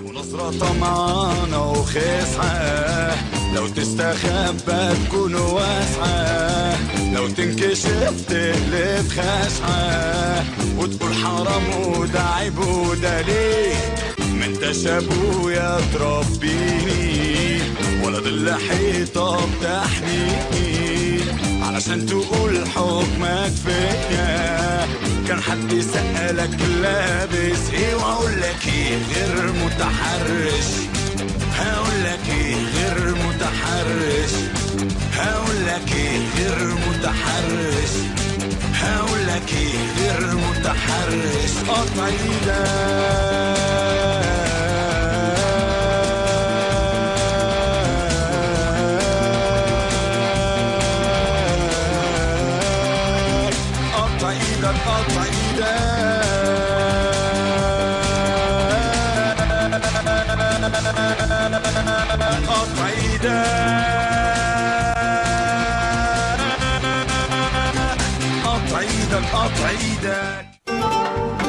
ونظرة طمعانة وخسعة لو تستخبى تكون واسعة لو تنكشف تقلب خشعة وتقول حرام وده عيب وده ليه ما انتش ابويا تربيني ولا ظل حيطة بتحميني علشان تقول حكمك فيا كان حد سألك لابس ايه واقول لك ايه غير متحرش هقول لك ايه غير متحرش هقول لك ايه غير متحرش هقول لك ايه غير متحرش قطع ايدك قطع ايدك قطع ايدك قطع ايدك قطع ايدك قطع ايدك